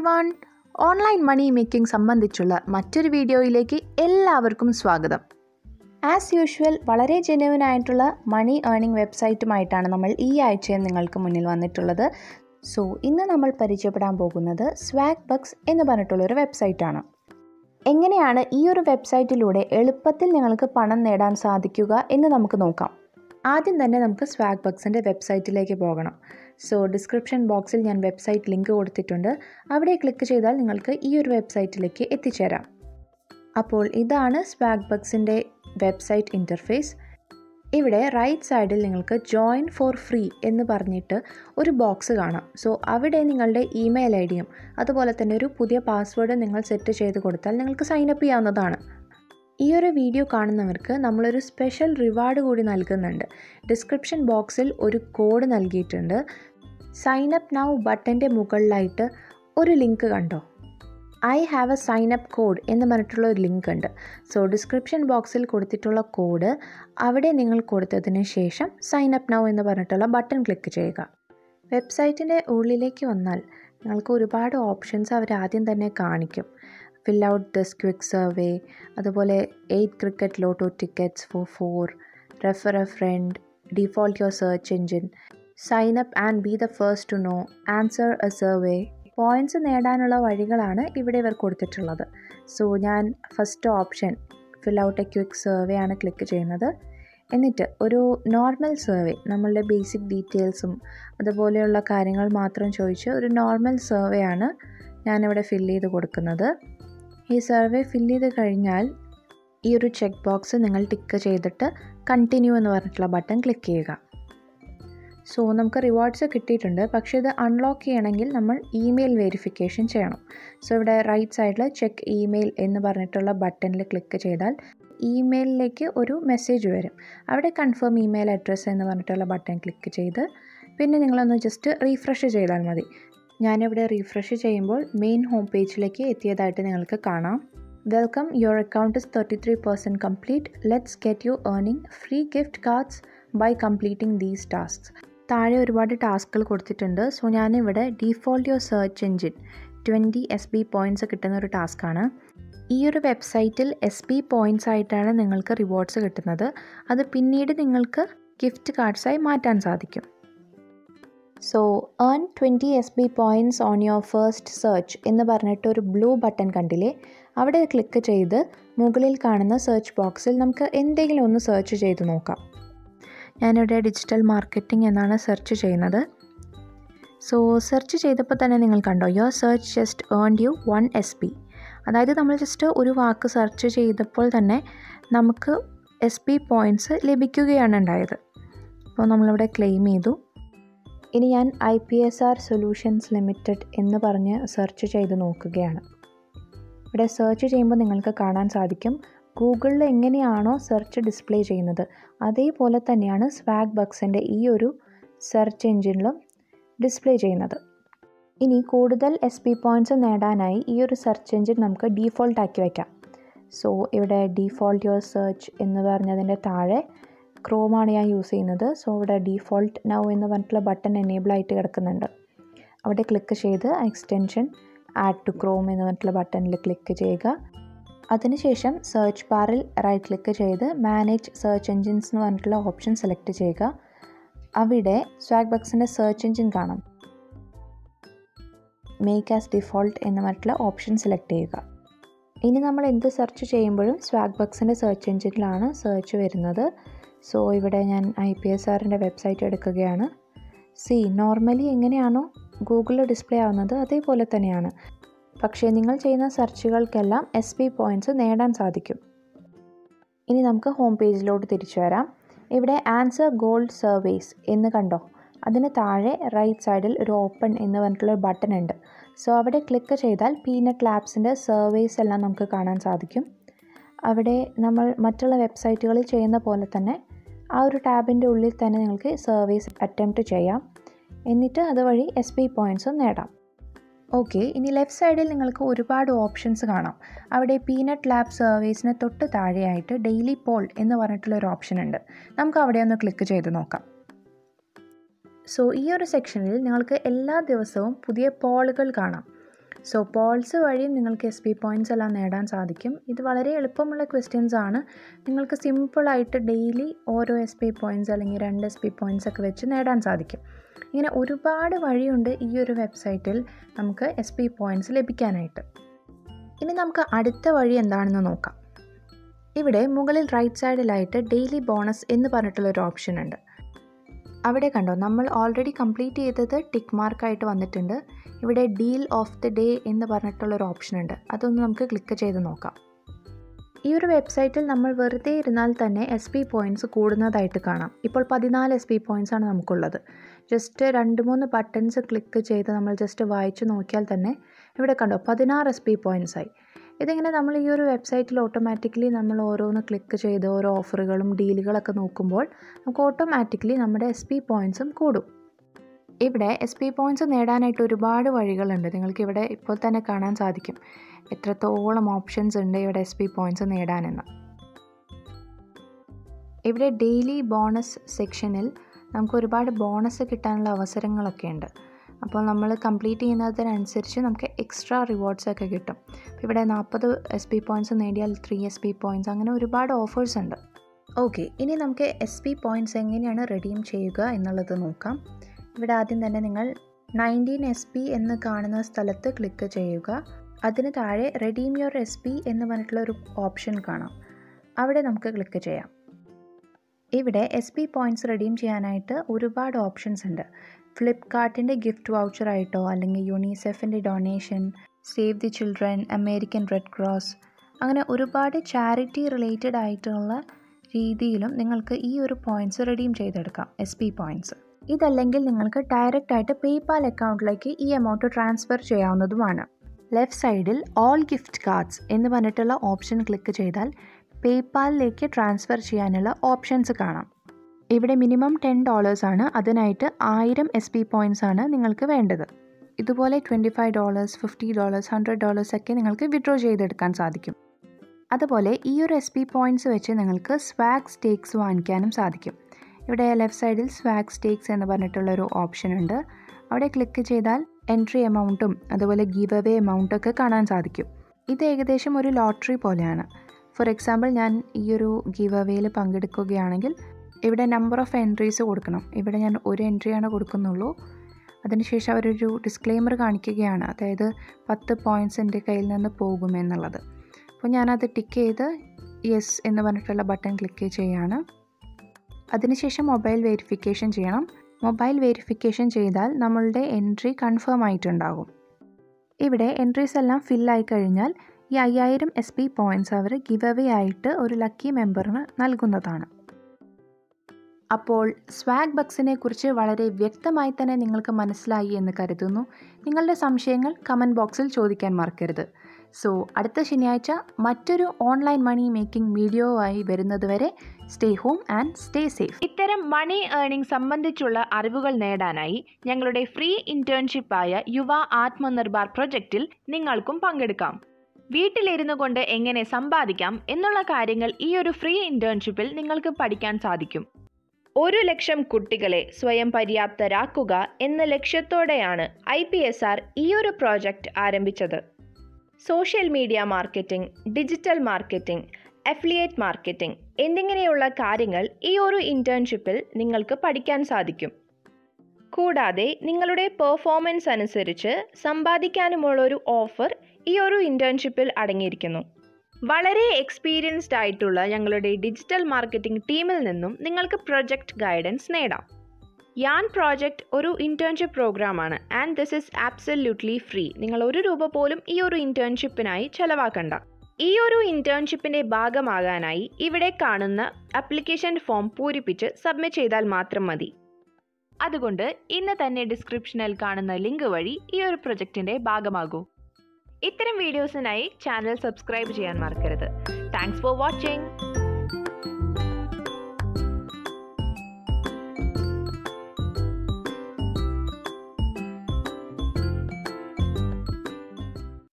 one online മണി making സംബന്ധിച്ചുള്ള മറ്റൊരു വീഡിയോയിലേക്ക് എല്ലാവർക്കും സ്വാഗതം ആസ് യൂഷ്വൽ വളരെ ജെന്യുവൻ ആയിട്ടുള്ള മണി ഏർണിംഗ് വെബ്സൈറ്റുമായിട്ടാണ് നമ്മൾ ഈ ആഴ്ചയും നിങ്ങൾക്ക് മുന്നിൽ വന്നിട്ടുള്ളത് സോ ഇന്ന് നമ്മൾ പരിചയപ്പെടാൻ പോകുന്നത് സ്വാഗ് ബക്സ് എന്ന് പറഞ്ഞിട്ടുള്ളൊരു വെബ്സൈറ്റാണ് എങ്ങനെയാണ് ഈ ഒരു വെബ്സൈറ്റിലൂടെ എളുപ്പത്തിൽ നിങ്ങൾക്ക് പണം നേടാൻ സാധിക്കുക എന്ന് നമുക്ക് നോക്കാം ആദ്യം തന്നെ നമുക്ക് സ്വാഗ് ബക്സിൻ്റെ വെബ്സൈറ്റിലേക്ക് പോകണം സോ ഡിസ്ക്രിപ്ഷൻ ബോക്സിൽ ഞാൻ വെബ്സൈറ്റ് ലിങ്ക് കൊടുത്തിട്ടുണ്ട് അവിടെ ക്ലിക്ക് ചെയ്താൽ നിങ്ങൾക്ക് ഈ ഒരു വെബ്സൈറ്റിലേക്ക് എത്തിച്ചേരാം അപ്പോൾ ഇതാണ് സ്വാഗ് ബക്സിൻ്റെ വെബ്സൈറ്റ് ഇൻ്റർഫേസ് ഇവിടെ റൈറ്റ് സൈഡിൽ നിങ്ങൾക്ക് ജോയിൻ ഫോർ ഫ്രീ എന്ന് പറഞ്ഞിട്ട് ഒരു ബോക്സ് കാണാം സോ അവിടെ നിങ്ങളുടെ ഇമെയിൽ ഐ ഡിയും അതുപോലെ തന്നെ ഒരു പുതിയ പാസ്വേഡ് നിങ്ങൾ സെറ്റ് ചെയ്ത് കൊടുത്താൽ നിങ്ങൾക്ക് സൈൻ അപ്പ് ചെയ്യാവുന്നതാണ് ഈ ഒരു വീഡിയോ കാണുന്നവർക്ക് നമ്മളൊരു സ്പെഷ്യൽ റിവാർഡ് കൂടി നൽകുന്നുണ്ട് ഡിസ്ക്രിപ്ഷൻ ബോക്സിൽ ഒരു കോഡ് നൽകിയിട്ടുണ്ട് സൈൻ അപ്പ് നൗ ബട്ടൻ്റെ മുകളിലായിട്ട് ഒരു ലിങ്ക് കണ്ടോ I have a sign up code എന്ന് പറഞ്ഞിട്ടുള്ള ഒരു ലിങ്ക് ഉണ്ട് സോ ഡിസ്ക്രിപ്ഷൻ ബോക്സിൽ കൊടുത്തിട്ടുള്ള കോഡ് അവിടെ നിങ്ങൾ കൊടുത്തതിന് ശേഷം സൈൻ അപ്പ് നൗ എന്ന് പറഞ്ഞിട്ടുള്ള ബട്ടൺ ക്ലിക്ക് ചെയ്യുക വെബ്സൈറ്റിൻ്റെ ഉള്ളിലേക്ക് വന്നാൽ നിങ്ങൾക്ക് ഒരുപാട് ഓപ്ഷൻസ് അവർ ആദ്യം തന്നെ കാണിക്കും fill out this quick survey അതുപോലെ eight cricket lotto tickets for four refer a friend default your search engine sign up and be the first to know answer a survey points നേടാനുള്ള വഴികളാണ് ഇവിടെ ഇവർ കൊടുത്തിട്ടുള്ളത് so ഞാൻ first option fill out a quick survey ആണ് click ചെയ്യുന്നത് എന്നിട്ട് ഒരു നോർമൽ സർവേ നമ്മളുടെ ബേസിക് ഡീറ്റെയിൽസും അതുപോലെയുള്ള കാര്യങ്ങൾ മാത്രം ചോദിച്ച് ഒരു നോർമൽ സർവേ ആണ് ഞാനിവിടെ ഫിൽ ചെയ്ത് കൊടുക്കുന്നത് ഈ സർവേ ഫിൽ ചെയ്ത് കഴിഞ്ഞാൽ ഈ ഒരു ചെക്ക് ബോക്സ് നിങ്ങൾ ടിക്ക് ചെയ്തിട്ട് കണ്ടിന്യൂ എന്ന് പറഞ്ഞിട്ടുള്ള ബട്ടൺ ക്ലിക്ക് ചെയ്യുക സോ നമുക്ക് റിവാർഡ്സ് കിട്ടിയിട്ടുണ്ട് പക്ഷേ ഇത് അൺലോക്ക് ചെയ്യണമെങ്കിൽ നമ്മൾ ഇമെയിൽ വെരിഫിക്കേഷൻ ചെയ്യണം സോ ഇവിടെ റൈറ്റ് സൈഡിൽ ചെക്ക് ഇമെയിൽ എന്ന് പറഞ്ഞിട്ടുള്ള ബട്ടണിൽ ക്ലിക്ക് ചെയ്താൽ ഇമെയിലിലേക്ക് ഒരു മെസ്സേജ് വരും അവിടെ കൺഫേം ഇമെയിൽ അഡ്രസ്സ് എന്ന് പറഞ്ഞിട്ടുള്ള ബട്ടൺ ക്ലിക്ക് ചെയ്ത് പിന്നെ നിങ്ങളൊന്ന് ജസ്റ്റ് റീഫ്രഷ് ചെയ്താൽ മതി ഞാനിവിടെ റീഫ്രഷ് ചെയ്യുമ്പോൾ മെയിൻ ഹോം പേജിലേക്ക് എത്തിയതായിട്ട് നിങ്ങൾക്ക് കാണാം welcome your account is thirty three percent complete let's get you earning free gift cards by completing these tasks താഴെ ഒരുപാട് ടാസ്കുകൾ കൊടുത്തിട്ടുണ്ട് സോ ഞാനിവിടെ default your search engine twenty S B points കിട്ടുന്ന ഒരു ടാസ്ക്കാണ് ഈ ഒരു വെബ്സൈറ്റിൽ എസ് ബി പോയിൻറ്റ്സ് ആയിട്ടാണ് നിങ്ങൾക്ക് റിവാർഡ്സ് കിട്ടുന്നത് അത് പിന്നീട് നിങ്ങൾക്ക് ഗിഫ്റ്റ് കാർഡ്സായി മാറ്റാൻ സാധിക്കും so earn twenty S B points on your first search എന്ന് പറഞ്ഞിട്ട് ഒരു ബ്ലൂ ബട്ടൺ കണ്ടില്ലേ അവിടെ ക്ലിക്ക് ചെയ്ത് മുകളിൽ കാണുന്ന സെർച്ച് ബോക്സിൽ നമുക്ക് എന്തെങ്കിലും ഒന്ന് സെർച്ച് ചെയ്ത് നോക്കാം ഞാനിവിടെ ഡിജിറ്റൽ മാർക്കറ്റിംഗ് എന്നാണ് സെർച്ച് ചെയ്യുന്നത് സോ സെർച്ച് ചെയ്തപ്പോൾ തന്നെ നിങ്ങൾ കണ്ടോ your search just earn you one S P അതായത് നമ്മൾ ജസ്റ്റ് ഒരു വാക്ക് സെർച്ച് ചെയ്തപ്പോൾ തന്നെ നമുക്ക് എസ് പി പോയിൻറ്റ്സ് ലഭിക്കുകയാണ് ഉണ്ടായത് അപ്പോൾ നമ്മളിവിടെ ക്ലെയിം ചെയ്തു ഇനി ഞാൻ I P S R solutions limited എന്ന് പറഞ്ഞ് സെർച്ച് ചെയ്ത് നോക്കുകയാണ് ഇവിടെ സെർച്ച് ചെയ്യുമ്പോൾ നിങ്ങൾക്ക് കാണാൻ സാധിക്കും ഗൂഗിളിൽ എങ്ങനെയാണോ സെർച്ച് ഡിസ്പ്ലേ ചെയ്യുന്നത് അതേപോലെ തന്നെയാണ് സ്വാഗ് ബക്സിൻ്റെ ഈ ഒരു സെർച്ച് എൻജിനിലും ഡിസ്പ്ലേ ചെയ്യുന്നത് ഇനി കൂടുതൽ എസ് പി പോയിൻറ്റ്സ് നേടാനായി ഈ ഒരു സെർച്ച് എൻജിൻ നമുക്ക് ഡീഫോൾട്ട് ആക്കി വയ്ക്കാം സോ ഇവിടെ ഡീഫോൾട്ട് യുവർ സെർച്ച് എന്ന് പറഞ്ഞതിൻ്റെ താഴെ ക്രോമാണ് ഞാൻ യൂസ് ചെയ്യുന്നത് സോ ഇവിടെ ഡീഫോൾട്ട് നൗ എന്ന് പറഞ്ഞിട്ടുള്ള ബട്ടൺ എനേബിൾ ആയിട്ട് കിടക്കുന്നുണ്ട് അവിടെ ക്ലിക്ക് ചെയ്ത് എക്സ്റ്റൻഷൻ ആഡ് ടു ക്രോം എന്ന് പറഞ്ഞിട്ടുള്ള ബട്ടണിൽ ക്ലിക്ക് ചെയ്യുക അതിനുശേഷം സെർച്ച് ബാറിൽ റൈറ്റ് ക്ലിക്ക് ചെയ്ത് മാനേജ് സെർച്ച് എൻജിൻസ് എന്ന് പറഞ്ഞിട്ടുള്ള ഓപ്ഷൻ സെലക്ട് ചെയ്യുക അവിടെ സ്വാഗ് ബക്സിൻ്റെ സെർച്ച് എൻജിൻ കാണാം മേക്ക് ആസ് ഡിഫോൾട്ട് എന്ന് പറഞ്ഞിട്ടുള്ള ഓപ്ഷൻ സെലക്ട് ചെയ്യുക ഇനി നമ്മൾ എന്ത് സെർച്ച് ചെയ്യുമ്പോഴും സ്വാഗ് ബക്സിൻ്റെ സെർച്ച് എൻജിനിലാണ് സെർച്ച് വരുന്നത് സോ ഇവിടെ ഞാൻ ഐ പി എസ് ആറിൻ്റെ വെബ്സൈറ്റ് എടുക്കുകയാണ് സി നോർമലി എങ്ങനെയാണോ ഗൂഗിളിൽ ഡിസ്പ്ലേ ആവുന്നത് അതേപോലെ തന്നെയാണ് പക്ഷേ നിങ്ങൾ ചെയ്യുന്ന സെർച്ചുകൾക്കെല്ലാം എസ് പി പോയിൻറ്റ്സ് നേടാൻ സാധിക്കും ഇനി നമുക്ക് ഹോം പേജിലോട്ട് തിരിച്ചു വരാം ഇവിടെ ആൻസർ ഗോൾഡ് സർവേസ് എന്ന് കണ്ടോ അതിന് താഴെ റൈറ്റ് സൈഡിൽ ഒരു ഓപ്പൺ എന്ന് പറഞ്ഞിട്ടുള്ള ഒരു ബട്ടൺ ഉണ്ട് സോ അവിടെ ക്ലിക്ക് ചെയ്താൽ പീനട്ട് ലാബ്സിൻ്റെ സർവേസ് എല്ലാം നമുക്ക് കാണാൻ സാധിക്കും അവിടെ നമ്മൾ മറ്റുള്ള വെബ്സൈറ്റുകളിൽ ചെയ്യുന്ന പോലെ തന്നെ ആ ഒരു ടാബിൻ്റെ ഉള്ളിൽ തന്നെ നിങ്ങൾക്ക് സർവീസ് അറ്റംപ്റ്റ് ചെയ്യാം എന്നിട്ട് അതുവഴി എസ് പി പോയിൻറ്റ്സും നേടാം ഓക്കെ ഇനി ലെഫ്റ്റ് സൈഡിൽ നിങ്ങൾക്ക് ഒരുപാട് ഓപ്ഷൻസ് കാണാം അവിടെ പീനട്ട് ലാബ് സർവീസിന് തൊട്ട് താഴെയായിട്ട് ഡെയിലി പോൾ എന്ന് പറഞ്ഞിട്ടുള്ള ഒരു ഓപ്ഷൻ ഉണ്ട് നമുക്ക് അവിടെ ഒന്ന് ക്ലിക്ക് ചെയ്ത് നോക്കാം സോ ഈ ഒരു സെക്ഷനിൽ നിങ്ങൾക്ക് എല്ലാ ദിവസവും പുതിയ പോളുകൾ കാണാം സോ പോൾസ് വഴിയും നിങ്ങൾക്ക് എസ് പി പോയിൻറ്റ്സ് എല്ലാം നേടാൻ സാധിക്കും ഇത് വളരെ എളുപ്പമുള്ള ക്വസ്റ്റ്യൻസ് ആണ് നിങ്ങൾക്ക് സിമ്പിളായിട്ട് ഡെയിലി ഓരോ എസ് പി പോയിൻറ്റ്സ് അല്ലെങ്കിൽ രണ്ട് എസ് പി പോയിൻറ്റ്സ് ഒക്കെ വെച്ച് നേടാൻ സാധിക്കും ഇങ്ങനെ ഒരുപാട് വഴിയുണ്ട് ഈ ഒരു വെബ്സൈറ്റിൽ നമുക്ക് എസ് പി പോയിൻറ്റ്സ് ലഭിക്കാനായിട്ട് ഇനി നമുക്ക് അടുത്ത വഴി എന്താണെന്ന് നോക്കാം ഇവിടെ മുകളിൽ റൈറ്റ് സൈഡിലായിട്ട് ഡെയിലി ബോണസ് എന്ന് പറഞ്ഞിട്ടുള്ളൊരു ഓപ്ഷൻ ഉണ്ട് അവിടെ കണ്ടോ നമ്മൾ ഓൾറെഡി കംപ്ലീറ്റ് ചെയ്തത് ടിക്ക് മാർക്കായിട്ട് വന്നിട്ടുണ്ട് ഇവിടെ ഡീൽ ഓഫ് ദി ഡേ എന്ന് പറഞ്ഞിട്ടുള്ളൊരു ഓപ്ഷൻ ഉണ്ട് അതൊന്ന് നമുക്ക് ക്ലിക്ക് ചെയ്ത് നോക്കാം ഈ ഒരു വെബ്സൈറ്റിൽ നമ്മൾ വെറുതെ ഇരുന്നാൽ തന്നെ എസ് പി പോയിൻറ്റ്സ് കൂടുന്നതായിട്ട് കാണാം ഇപ്പോൾ പതിനാല് എസ് പി പോയിൻറ്റ്സ് ആണ് നമുക്കുള്ളത് ജസ്റ്റ് രണ്ട് മൂന്ന് ബട്ടൺസ് ക്ലിക്ക് ചെയ്ത് നമ്മൾ ജസ്റ്റ് വായിച്ച് നോക്കിയാൽ തന്നെ ഇവിടെ കണ്ടോ പതിനാറ് എസ് പി പോയിൻറ്റ്സ് ആയി ഇതിങ്ങനെ നമ്മൾ ഈ ഒരു വെബ്സൈറ്റിൽ ഓട്ടോമാറ്റിക്കലി നമ്മൾ ഓരോന്ന് ക്ലിക്ക് ചെയ്ത് ഓരോ ഓഫറുകളും ഡീലുകളൊക്കെ നോക്കുമ്പോൾ നമുക്ക് ഓട്ടോമാറ്റിക്കലി നമ്മുടെ എസ് പി പോയിൻറ്റ്സും കൂടും ഇവിടെ എസ് പി പോയിൻറ്റ്സ് നേടാനായിട്ട് ഒരുപാട് വഴികളുണ്ട് നിങ്ങൾക്ക് ഇവിടെ ഇപ്പോൾ തന്നെ കാണാൻ സാധിക്കും എത്രത്തോളം ഓപ്ഷൻസ് ഉണ്ട് ഇവിടെ എസ് പി പോയിൻറ്റ്സ് നേടാനെന്ന് ഇവിടെ ഡെയിലി ബോണസ് സെക്ഷനിൽ നമുക്ക് ഒരുപാട് ബോണസ് കിട്ടാനുള്ള അവസരങ്ങളൊക്കെ ഉണ്ട് അപ്പോൾ നമ്മൾ കംപ്ലീറ്റ് ചെയ്യുന്നതിനനുസരിച്ച് നമുക്ക് എക്സ്ട്രാ റിവാർഡ്സ് ഒക്കെ കിട്ടും ഇവിടെ നാൽപ്പത് എസ് പി പോയിൻറ്റ്സ് നേടിയാൽ ത്രീ എസ് പി പോയിൻറ്റ്സ് അങ്ങനെ ഒരുപാട് ഓഫേഴ്സ് ഉണ്ട് ഓക്കെ ഇനി നമുക്ക് എസ് പി പോയിൻറ്റ്സ് എങ്ങനെയാണ് റെഡീം ചെയ്യുക എന്നുള്ളത് നോക്കാം ഇവിടെ ആദ്യം തന്നെ നിങ്ങൾ നയൻറ്റീൻ എസ് പി എന്ന് കാണുന്ന സ്ഥലത്ത് ക്ലിക്ക് ചെയ്യുക അതിന് താഴെ റെഡീം യുവർ എസ് പി എന്ന് പറഞ്ഞിട്ടുള്ള ഒരു ഓപ്ഷൻ കാണാം അവിടെ നമുക്ക് ക്ലിക്ക് ചെയ്യാം ഇവിടെ എസ് പി പോയിൻറ്റ്സ് റെഡീം ചെയ്യാനായിട്ട് ഒരുപാട് ഓപ്ഷൻസ് ഉണ്ട് ഫ്ലിപ്കാർട്ടിൻ്റെ ഗിഫ്റ്റ് വൗച്ചറായിട്ടോ അല്ലെങ്കിൽ യുണിസെഫിൻ്റെ donation save the children American red cross അങ്ങനെ ഒരുപാട് ചാരിറ്റി റിലേറ്റഡ് ആയിട്ടുള്ള രീതിയിലും നിങ്ങൾക്ക് ഈ ഒരു പോയിൻറ്റ്സ് റെഡീം ചെയ്തെടുക്കാം എസ് പി പോയിൻറ്റ്സ് ഇതല്ലെങ്കിൽ നിങ്ങൾക്ക് ഡയറക്റ്റ് ആയിട്ട് പേയ്പാൽ അക്കൗണ്ടിലേക്ക് ഈ എമൗണ്ട് ട്രാൻസ്ഫർ ചെയ്യാവുന്നതുമാണ് ലെഫ്റ്റ് സൈഡിൽ ഓൾ ഗിഫ്റ്റ് കാർഡ്സ് എന്ന് പറഞ്ഞിട്ടുള്ള ഓപ്ഷൻ ക്ലിക്ക് ചെയ്താൽ പേയ്പാലിലേക്ക് ട്രാൻസ്ഫർ ചെയ്യാനുള്ള ഓപ്ഷൻസ് കാണാം ഇവിടെ മിനിമം ടെൻ ഡോളേഴ്സ് ആണ് അതിനായിട്ട് ആയിരം എസ് പി പോയിൻറ്റ്സ് ആണ് നിങ്ങൾക്ക് വേണ്ടത് ഇതുപോലെ twenty five dollars fifty dollars hundred dollars ഒക്കെ നിങ്ങൾക്ക് വിഡ്രോ ചെയ്തെടുക്കാൻ സാധിക്കും അതുപോലെ ഈ ഒരു എസ് പി പോയിൻറ്റ്സ് വെച്ച് നിങ്ങൾക്ക് സ്വാഗ് സ്റ്റേക്സ് വാങ്ങിക്കാനും സാധിക്കും ഇവിടെ ലെഫ്റ്റ് സൈഡിൽ സ്വാഗ് സ്റ്റേക്സ് എന്ന് പറഞ്ഞിട്ടുള്ളൊരു ഓപ്ഷൻ ഉണ്ട് അവിടെ ക്ലിക്ക് ചെയ്താൽ എൻട്രി എമൗണ്ടും അതുപോലെ ഗീവ് അവേ എമൗണ്ടൊക്കെ കാണാൻ സാധിക്കും ഇത് ഏകദേശം ഒരു ലോട്ടറി പോലെയാണ് ഫോർ എക്സാമ്പിൾ ഞാൻ ഈ ഒരു ഗീവ് അവേയിൽ പങ്കെടുക്കുകയാണെങ്കിൽ ഇവിടെ നമ്പർ ഓഫ് എൻട്രീസ് കൊടുക്കണം ഇവിടെ ഞാൻ ഒരു എൻട്രിയാണ് കൊടുക്കുന്നുള്ളൂ അതിനുശേഷം അവരൊരു ഡിസ്ക്ലെയിമർ കാണിക്കുകയാണ് അതായത് പത്ത് പോയിൻറ്റ്സ് എൻ്റെ കയ്യിൽ നിന്ന് പോകുമെന്നുള്ളത് അപ്പോൾ ഞാനത് ടിക്ക് ചെയ്ത് യെസ് എന്ന് പറഞ്ഞിട്ടുള്ള ബട്ടൺ ക്ലിക്ക് ചെയ്യുകയാണ് അതിനുശേഷം മൊബൈൽ വെരിഫിക്കേഷൻ ചെയ്യണം മൊബൈൽ വെരിഫിക്കേഷൻ ചെയ്താൽ നമ്മളുടെ എൻട്രി കൺഫേം ആയിട്ടുണ്ടാകും ഇവിടെ എൻട്രീസ് എല്ലാം ഫില്ലായി കഴിഞ്ഞാൽ ഈ അയ്യായിരം എസ് പി പോയിൻറ്റ്സ് അവർ ഗിവ് അവേ ആയിട്ട് ഒരു ലക്കി മെമ്പറിന് നൽകുന്നതാണ് അപ്പോൾ സ്വാഗ് ബക്സിനെ കുറിച്ച് വളരെ വ്യക്തമായി തന്നെ നിങ്ങൾക്ക് മനസ്സിലായി എന്ന് കരുതുന്നു നിങ്ങളുടെ സംശയങ്ങൾ കമൻറ്റ് ബോക്സിൽ ചോദിക്കാൻ മറക്കരുത് സോ അടുത്ത ശനിയാഴ്ച മറ്റൊരു ഓൺലൈൻ മണി മേക്കിംഗ് വീഡിയോവായി വരുന്നതുവരെ stay home and stay safe ഇത്തരം മണി ഏർണിംഗ് സംബന്ധിച്ചുള്ള അറിവുകൾ നേടാനായി ഞങ്ങളുടെ ഫ്രീ ഇന്റേൺഷിപ്പായ യുവ ആത്മനിർഭർ പ്രൊജക്റ്റിൽ നിങ്ങൾക്കും പങ്കെടുക്കാം വീട്ടിലിരുന്നു കൊണ്ട് എങ്ങനെ സമ്പാദിക്കാം എന്നുള്ള കാര്യങ്ങൾ ഈ ഒരു ഫ്രീ ഇന്റേൺഷിപ്പിൽ നിങ്ങൾക്ക് പഠിക്കാൻ സാധിക്കും ഒരു ലക്ഷം കുട്ടികളെ സ്വയം പര്യാപ്തരാക്കുക എന്ന ലക്ഷ്യത്തോടെയാണ് ഐ പി എസ് ആർ ഈ ഒരു പ്രോജക്റ്റ് ആരംഭിച്ചത് social media marketing digital marketing affiliate marketing എന്നിങ്ങനെയുള്ള കാര്യങ്ങൾ ഈ ഒരു ഇന്റേൺഷിപ്പിൽ നിങ്ങൾക്ക് പഠിക്കാൻ സാധിക്കും കൂടാതെ നിങ്ങളുടെ പെർഫോമൻസ് അനുസരിച്ച് സമ്പാദിക്കാനുമുള്ള ഒരു ഓഫർ ഈ ഒരു ഇന്റേൺഷിപ്പിൽ അടങ്ങിയിരിക്കുന്നു വളരെ എക്സ്പീരിയൻസ്ഡ് ആയിട്ടുള്ള ഞങ്ങളുടെ ഡിജിറ്റൽ മാർക്കറ്റിംഗ് ടീമിൽ നിന്നും നിങ്ങൾക്ക് പ്രൊജക്റ്റ് ഗൈഡൻസ് നേടാം യാൻ പ്രോജക്റ്റ് ഒരു ഇന്റേൺഷിപ്പ് പ്രോഗ്രാമാണ് and this is absolutely free നിങ്ങൾ ഒരു രൂപ പോലും ഈ ഒരു ഇന്റേൺഷിപ്പിനായി ചെലവാക്കണ്ട ഈ ഒരു ഇന്റേൺഷിപ്പിന്റെ ഭാഗമാകാനായി ഇവിടെ കാണുന്ന ആപ്ലിക്കേഷൻ ഫോം പൂരിപ്പിച്ച് സബ്മിറ്റ് ചെയ്താൽ മാത്രം മതി അതുകൊണ്ട് ഇന്ന് തന്നെ ഡിസ്ക്രിപ്ഷനിൽ കാണുന്ന ലിങ്ക് വഴി ഈ ഒരു പ്രൊജക്റ്റിന്റെ ഭാഗമാകൂ ഇത്തരം വീഡിയോസിനായി ചാനൽ സബ്സ്ക്രൈബ് ചെയ്യാൻ മറക്കരുത് താങ്ക്സ് ഫോർ വാച്ചിങ്